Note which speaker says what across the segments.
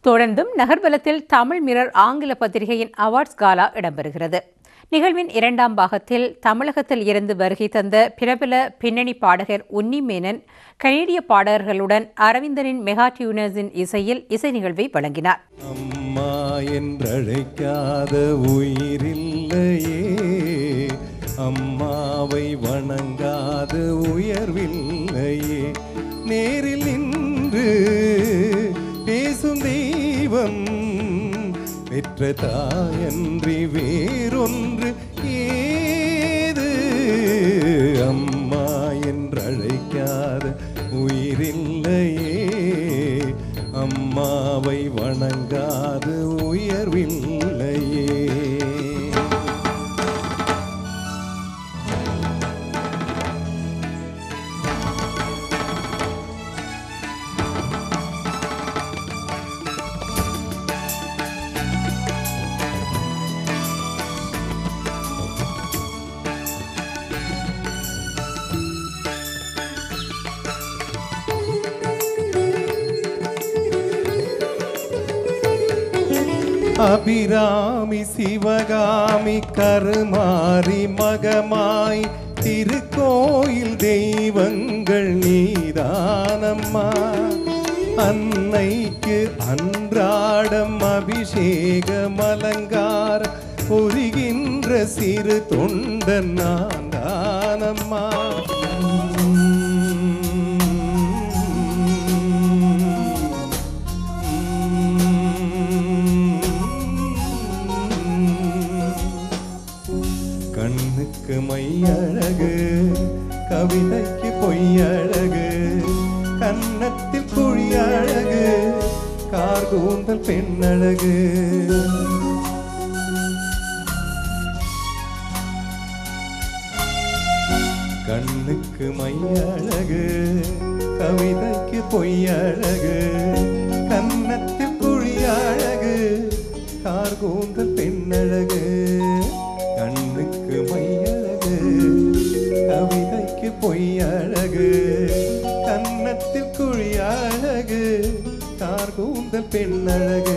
Speaker 1: தொடர்ந்தும் நகர்வலத்தில் தமிழ் மிரர் ஆங்கில பத்திரிகையின் அவார்ட்ஸ் காலா இடம்பெறுகிறது நிகழ்வின் இரண்டாம் பாகத்தில் தமிழகத்தில் இருந்து வருகை தந்த பிரபல பின்னணி பாடகர் உன்னி மேனன் கனேடிய பாடகர்களுடன் அரவிந்தனின் மெகா டியூனர்ஸின் இசையில் இசை நிகழ்வை வழங்கினார்
Speaker 2: அம்மா என்றழைக்காத உயிரில்லையே அம்மாவை வணங்காத உயர்வில்லையே நேரில் நின்று பேசும் தெய்வம் பெற்ற தாயன்றி வேறொன்று ஏது அம்மா என்றழைக்காத உயிரில்லையே அம்மாவை வணங்காது உயர்வில்லையே அபிராமி சிவகாமி கருமாரி மகமாய் திருக்கோயில் தெய்வங்கள் நீதானம்மா அன்னைக்கு அன்றாடம் அபிஷேகம் அலங்காரம் புரிகின்ற சிறு தொண்டன் நான் தானம்மா கண்ணுக்கு மையழகு கவிதைக்கு பொய்யழகு கன்னத்தில் குழி அழகு கார்கூந்தல் பெண்ணழகு கண்ணுக்கு மையழகு கவிதைக்கு பொய்யழகு கன்னத்தில் குழி அழகு கார்கூந்தல் பெண்ணழகு கண்ணுக்கு மையழகு கவிதைக்கு பொய்யழகு கன்னத்தில் குழி அழகு கார்கூந்தல் பெண்ணழகு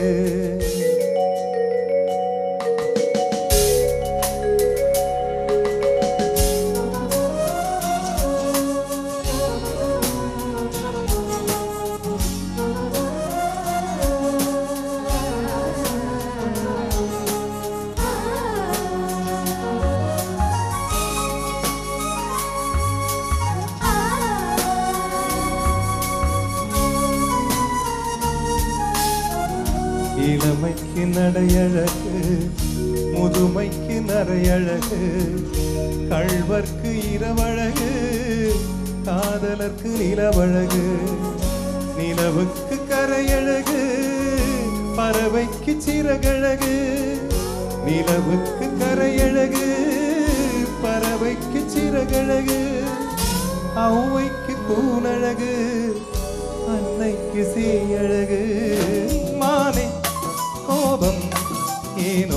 Speaker 2: இளமைக்கு நடையழகு முதுமைக்கு நரையழகு கள்வர்க்கு இரவழகு காதலர்க்கு நிலவழகு நிலவுக்கு கரையழகு பறவைக்கு சிறகழகு நிலவுக்கு கரையழகு பறவைக்கு சிறகழகு ஔவைக்கு கூனழகு அன்னைக்கு சேயழகு மானை கோபம் ஏனோ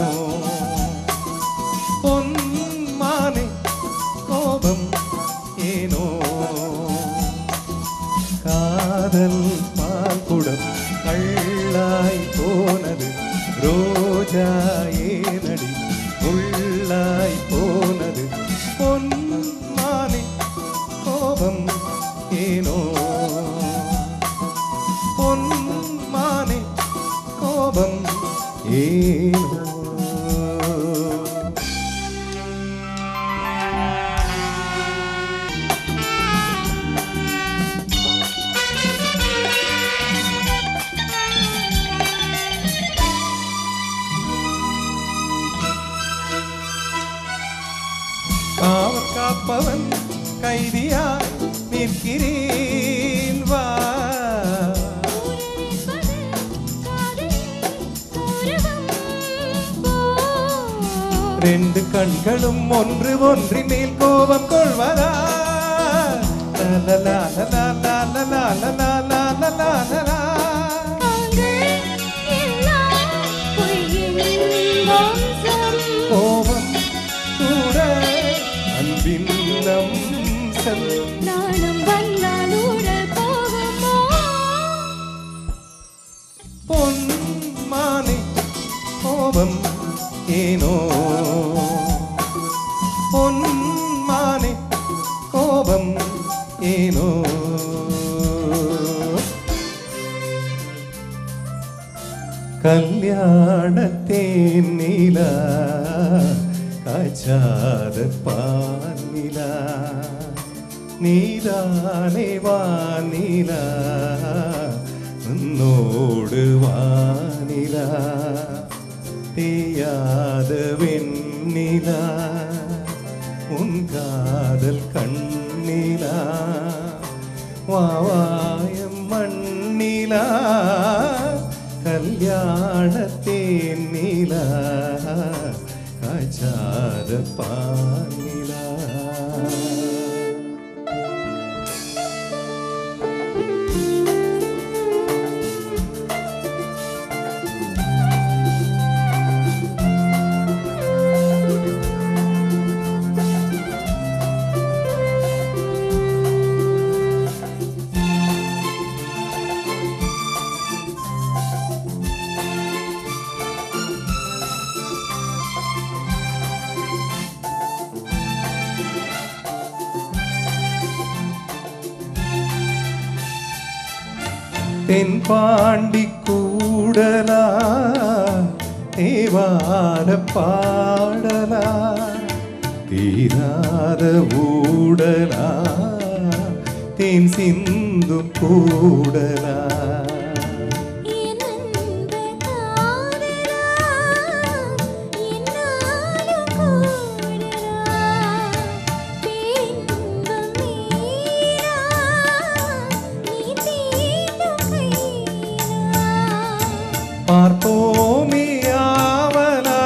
Speaker 2: பொன் மானை கோபம் ஏனோ காதல் பால் குடம் கள்ளாய் போனது ரோஜா ஏனடி உள்ளாய் போனது பொன் மானை கோபம் ஏனோ பொன் மானை கோபம் ஏனோ காவல் காப்பவன் கைதியாய் நிற்கிறேன் வா ரெண்டு கண்களும் ஒன்று ஒன்றி மேல் கோபம் கொள்வதா லலலா, லலலா, லலலா, லலலா, லலலா, லலலா. கோபம் கூட அன்பின் அம்சம் பொன்மானை கோபம் ஏனோ பொன்மானை கோபம் ஏனோ கல்யாணத்தேன் நீலா காய்ச்சாத பானிலா நீதானே வானிலா உன்னோடு வானிலா தேயாத வெண்ணிலா உன் காதல் கண்ணிலா வாவாயம் மண்ணிலா கல்யாணத்தேன் நீலா காய்ச்சாத பானிலா தென்பாண்டி கூடலா தேவார பாடலா தீராத ஊடலா தேன் சிந்தும் கூடலா
Speaker 3: எனந்த காதலா என்னாலும் கூடலா பேன்பம் மீரா நீ தீண்டும் கையிலா
Speaker 2: பார்ப்போமே ஆவலா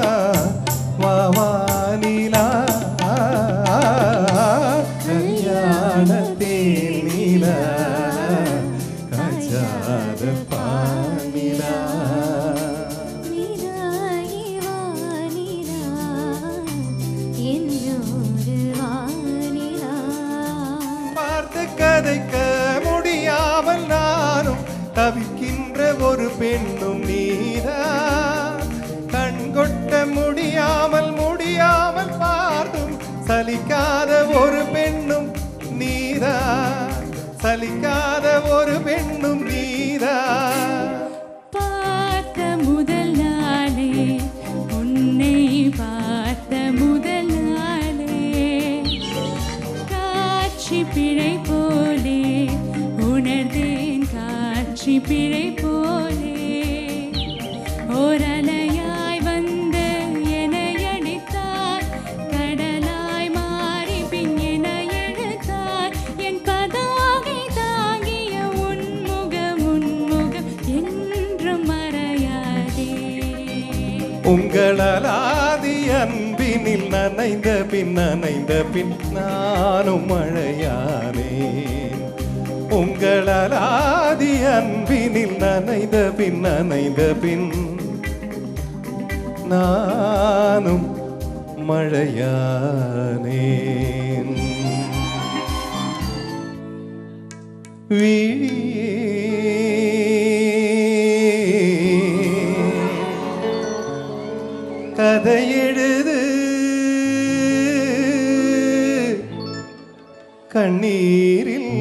Speaker 2: வாவானிலா கல்யாணத்தேன் நீலா காய்ச்சாத பானிலா
Speaker 3: நீராகி வானிலா என்னோடு வானிலா
Speaker 2: பார்த்து கதைக்க முடியாமல் நானும் தவிக்கின்ற ஒரு பெண்ணும் நீதா கண் கொட்ட முடியாமல் முடியாமல் பார்த்தும் சலிக்காத ஒரு பெண்ணும் நீதா சலிக்காத ஒரு பெண்ணும் நீதா
Speaker 3: பார்த்த முதல் நாளே உன்னை பார்த்த முதல் நாளே காட்சி பிழை போலே உணர்ந்தேன் காட்சி பிழை போலே ஓரலையாய் வந்து என்னை அடித்தார் கடலாய் மாறி பின் என்னை எடுத்தார் என் பதாகை தாங்கிய உன்முகம் உன்முகம் என்றும் மறையாதே
Speaker 2: உங்களலாதி அன்பினில் நனைந்த பின் நனைந்த பின் நானும் மழையானேன் உங்களலாதி அன்பினில் நனைந்த பின் நனைந்த பின் நானும் மழையானேன் வீ கதை எழுது கண்ணீரில்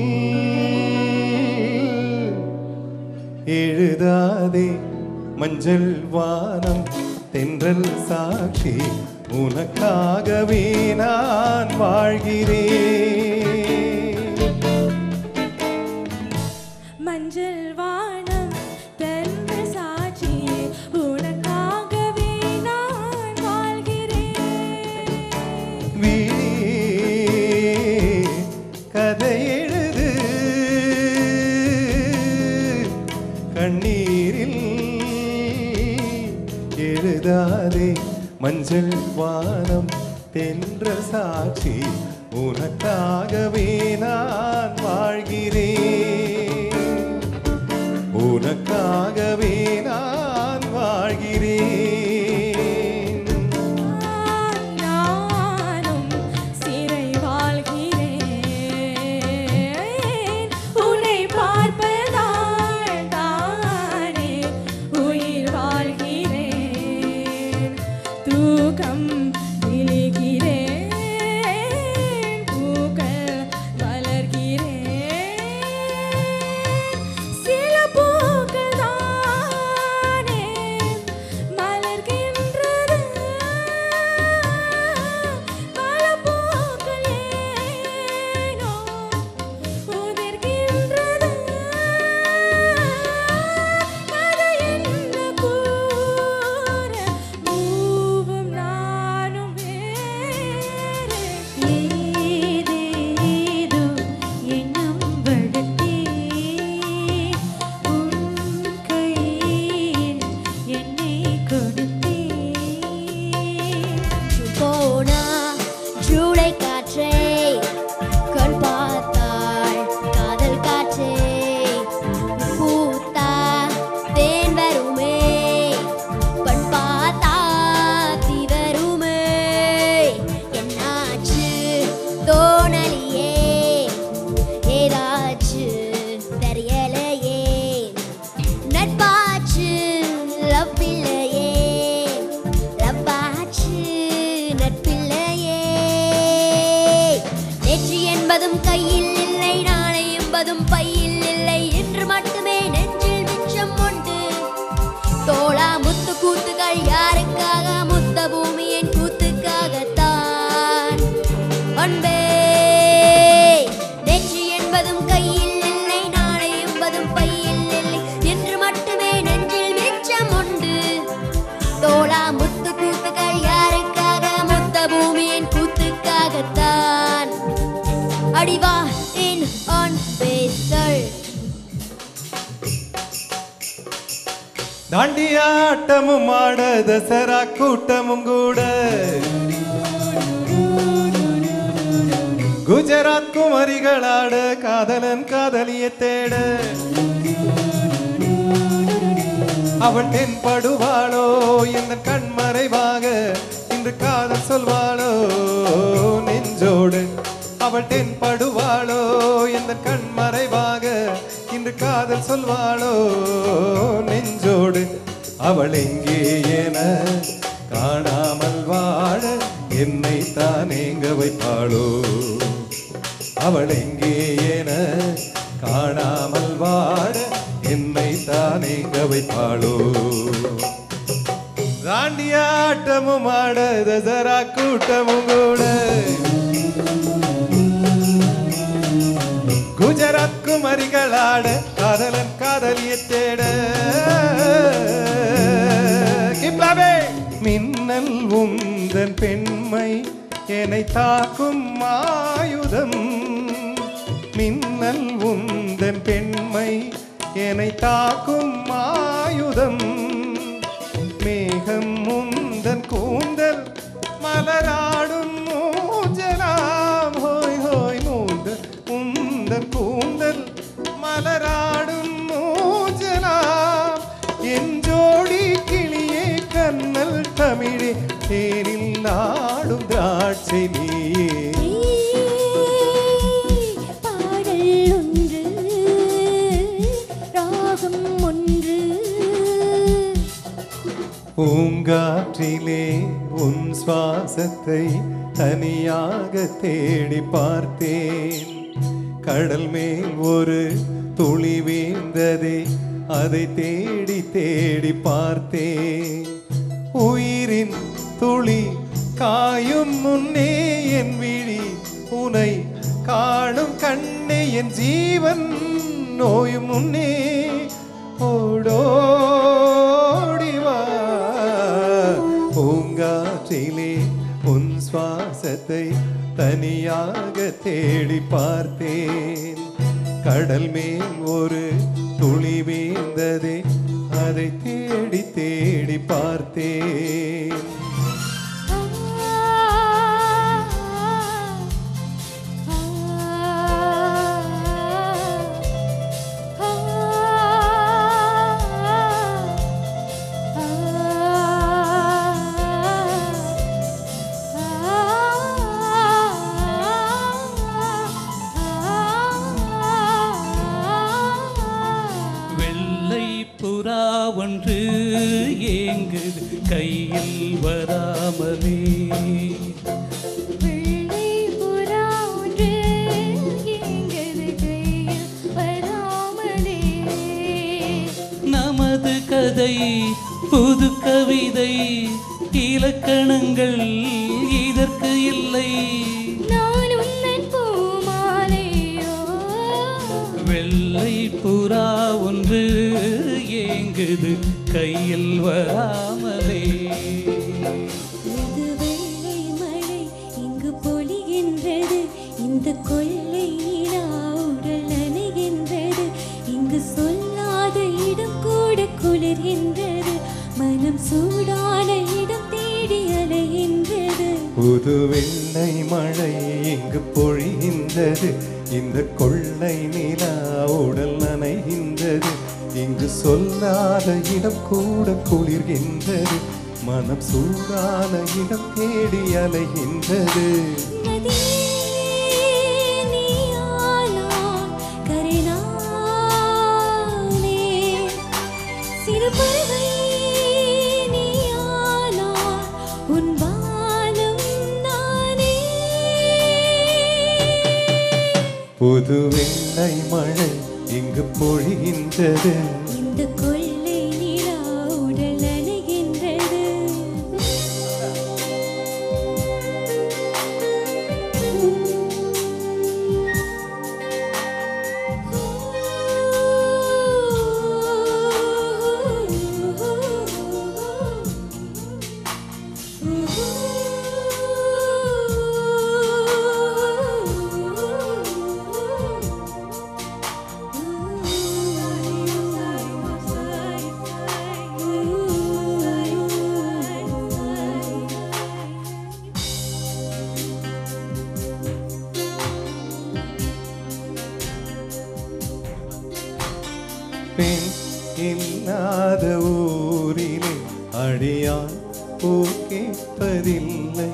Speaker 2: எழுதாதே மஞ்சள் வானம் தென்றல் சாட்சி உனக்காகவே நான் வாழ்கிறேன்
Speaker 3: மஞ்சள் வானம் தந்த சாட்சி உனக்காகவே நான் வாழ்கிறேன்
Speaker 2: வீணே கதை எழுது கண்ணீரில் எழுதாதே மஞ்சள் வானம் தென்ற சாட்சி உனக்காகவே நான் வாழ்கிறேன் உனக்காகவே நான் வாழ்கிறேன்
Speaker 3: நானும் சிறை வாழ்கிறேன் உன்னை பார்ப்பதால் தானே
Speaker 4: என்பதும் கையில் இல்லை நாளை என்பதும் பையில் இல்லை என்று மட்டுமே நெஞ்சில் மிச்சம் உண்டு தோளா முத்து கூத்துகள் யாருக்காக முத்த பூமியின் கூத்துக்காகத்தான் அன்பே நெஞ்சு என்பதும் கையில் இல்லை நாளை என்பதும் பையில் இல்லை என்று மட்டுமே நெஞ்சில் மிச்சம் உண்டு தோளா முத்து கூத்துகள் யாருக்காக முத்த பூமியின் கூத்துக்காகத்தான் அடிவா இன் ஆன் பேசல்
Speaker 2: தாண்டியாட்டமும் ஆட தசரா கூட்டமும் கூட குஜராத் குமரிகளாட காதலன் காதலியை தேட அவள் தென்படுவாளோ இந்த கண்மறைவாக இன்று காதல் சொல்வாளோ நெஞ்சோடு அவள் தென்படுவாளோ இந்த கண்மறைவாக இன்று காதல் சொல்வாளோ நெஞ்சோடு அவள் எங்கே என காணாமல் வாழ என்னை தான் எங்க வைப்பாளோ அவள் எங்கே என காணாமல் வாழ என்னை தான் எங்க வைப்பாளோ தாண்டியாட்டமும் ஆட தசரா கூட்டமும் கூட குஜராத் குமரிகளாட காதலன் காதலியை தேட கிப்லாபே மின்னல் உந்தன் பெண்மை என்னை தாக்கும் ஆயுதம் மின்னல் உந்தன் பெண்மை என்னை தாக்கும் ஆயுதம் மேகம் முந்தன் கூந்தல் மலராடும் மூஞ்சலாம் ஹோய் ஹோய் மூந்தல் உந்தன் கூந்தல் மலராடும் மூஞ்சலாம் என் ஜோடி கிளியே கண்ணல் தமிழே தேனில் நாடும் திராட்சை நீயே
Speaker 3: பாடல் ஒன்று ராகம் ஒன்று
Speaker 2: பூங்காற்றிலே உன் சுவாசத்தை தனியாக தேடி பார்த்தேன் கடல் மேல் ஒரு துளி வீழ்ந்ததே அதை தேடி தேடி பார்த்தேன் உயிரின் துளி காயும் முன்னே என் விழி உனை காணும் கண்ணே என் ஜீவன் நோயும் முன்னே ஓடோடி வா பூங்காற்றிலே உன் சுவாசத்தை தனியாக தேடி பார்த்தேன் கடல் மேல் ஒரு துளி வீழ்ந்ததே அதை தேடி தேடி பார்த்தேன்
Speaker 5: வெள்ளை புறா ஒன்று ஏங்குது கையில் வராமலே
Speaker 3: வெள்ளை புறா ஒன்று எங்கது கையில் வராமலே
Speaker 5: நமது கதை புது கவிதை இலக்கணங்கள் இதற்கு இல்லை
Speaker 3: நான் உன்னன் பூமாலையோ
Speaker 5: வெள்ளை புறா ஒன்று ஏங்குது கையில் வராமலே
Speaker 3: இது வெள்ளை மழை இங்கு பொழிகின்றது இந்த கொள்ளை நிலா உடல் நனைகின்றது இங்கு சொல்லாத இடம் கூட குளிர்கின்றது மனம் சூடான இடம் தேடி அலைகின்றது
Speaker 2: புது வெள்ளை மழை இங்கு பொழிகின்றது இந்த கொள்ளை நிலா உடல் நனைகின்றது இங்கு சொல்லாத இடம் கூட குளிர்கின்றது மனம் சூடான இடம் தேடி அலைகின்றது
Speaker 3: நதியே நீயானான் கரைநானே. சிறு பறவை நீயானான் உன் வானம் நானே
Speaker 2: புது வெள்ளை மழை இங்கு பொழிகின்றது
Speaker 3: இந்த கொள்ளை நிலா உடல் அணைகின்றது
Speaker 2: பெண் இல்லாத ஊரிலே அடியான் பூ கேட்பதில்லை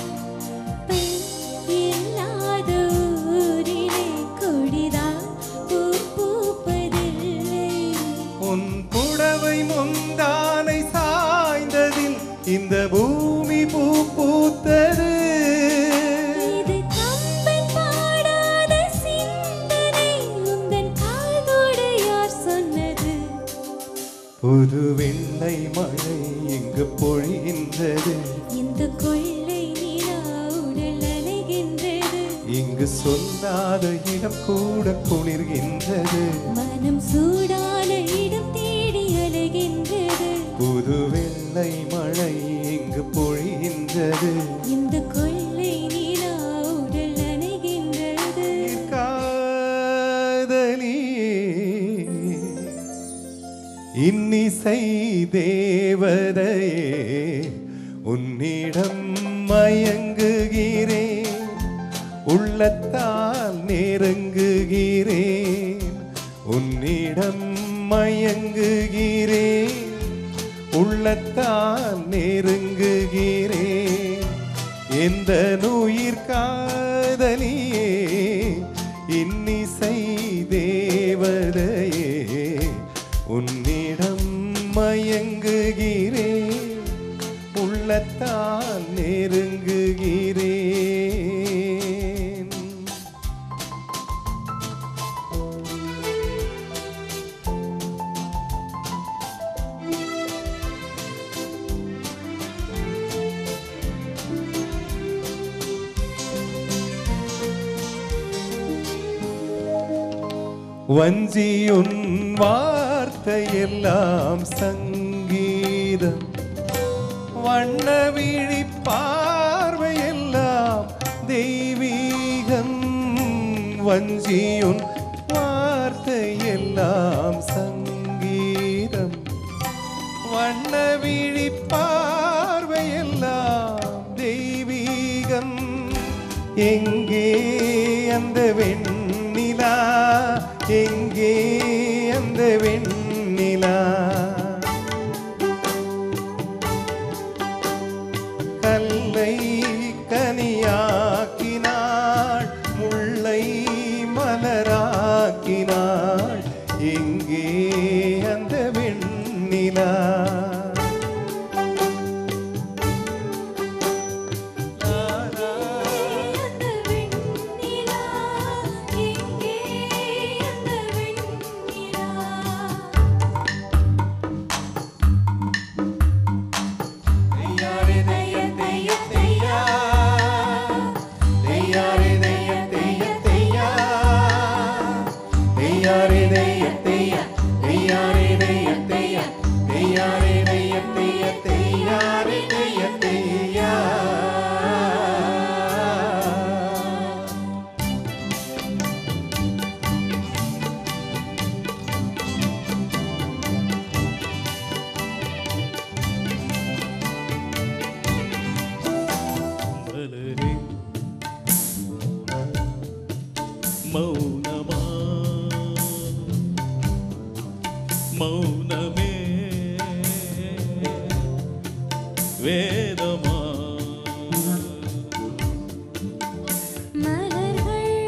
Speaker 3: இல்லாத ஊரிலே கொடிதான் பூ பூப்பதில்லை
Speaker 2: உன் புடவை முந்தானை சாய்ந்ததில் இந்த பூமி பூ பூத்தது
Speaker 3: இது கம்பன் பாடாத சிந்தனை உந்தன் காதோடு யார் சொன்னது
Speaker 2: புது வெள்ளை மழை இங்கு பொழிகின்றது
Speaker 3: இந்த கொள்ளை நிலா உடல் அலைகின்றது
Speaker 2: இங்கு சொல்லாத இடம் கூட குளிர்கின்றது
Speaker 3: மனம் சூடான இடம் தேடி அலைகின்றது
Speaker 2: புது வெள்ளை மழை இங்கு பொழிகின்றது
Speaker 3: இந்த கொள்ளை நிலா உடல் அணைகின்றது
Speaker 2: காதலி இன்னிசை தேவதையே உன்னிடம் மயங்குகிறேன் உள்ளத்தால் நெருங்குகிறேன் உன்னிடம் மயங்குகிறேன் உள்ளத்தால் நெருங்குகிறேன் எந்த நுயிர் காதலியே இன்னிசை தேவதையே உன்னிடம் மயங்குகிறேன் உள்ளத்தால் நெருங்குகிறேன் வஞ்சியுன் வார்த்தையெல்லாம் சங்கீதம் வண்ண விழி பார்வையெல்லாம் தெய்வீகம் வஞ்சியுன் வார்த்தையெல்லாம் சங்கீதம் வண்ண விழி பார்வையெல்லாம் தெய்வீகம் எங்கே அந்த வெண்ணிலா எங்கே அந்த வெண்ணிலா கல்லை கனியாக்கினாள் முல்லை மலராக்கினாள் எங்கே அந்த வெண்ணிலா
Speaker 3: அந்த வெண்ணிலா எங்கே அந்த வெண்ணிலா
Speaker 2: தெய்யாரே தெய்ய தெய்ய தெய்யா தெய்யாரே தெய்ய தெய்ய தெய்யா தெய்யாரே தெய்ய தெய்ய தெய்யாரே தெய்ய தெய்ய தெய்யாரே தெய்ய தெய்ய தெய்யாரே தெய்ய தெய்யா
Speaker 5: மலரே மௌனமா மௌனமே வேதமா
Speaker 3: மலர்கள்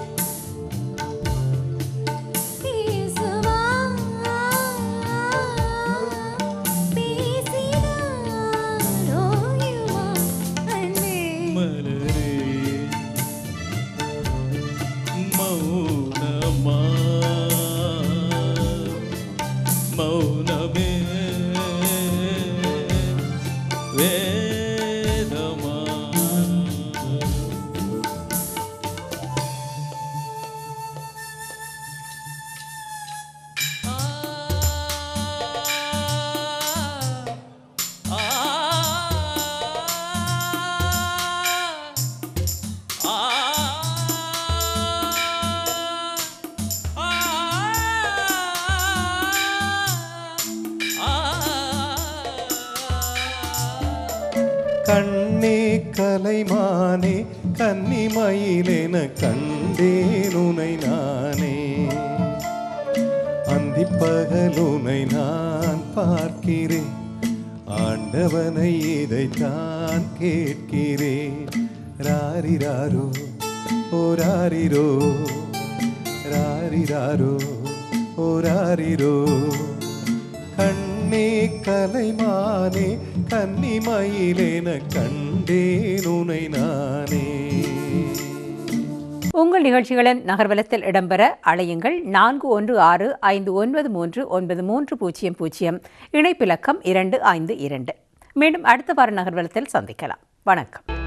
Speaker 3: பேசுமா பேசினால் ஓயுமா அன்பே
Speaker 5: மலரே மௌனமே
Speaker 2: கண்ணே கலைமானே கன்னிமயிலென கண்டேன் உனை நானே அந்திப்பகலுனை நான் பார்க்கிறேன் ஆண்டவனை இதைத்தான் கேட்கிறேன் ராரிராரோ ஓராரிரோ ராரிராரோ ஓராரிரோ கண்ணே கலைமானே கன்னிமயிலென கண்டேன் உனை நானே
Speaker 1: உங்கள் நிகழ்ச்சிகளின் நகர்வலத்தில் இடம்பெற அழையுங்கள் நான்கு ஒன்று ஆறு ஐந்து ஒன்பது மூன்று ஒன்பது மூன்று பூஜ்ஜியம் பூஜ்ஜியம் இணைப்பிலக்கம் இரண்டு ஐந்து இரண்டு மீண்டும் அடுத்த வார நகர்வலத்தில் சந்திக்கலாம் வணக்கம்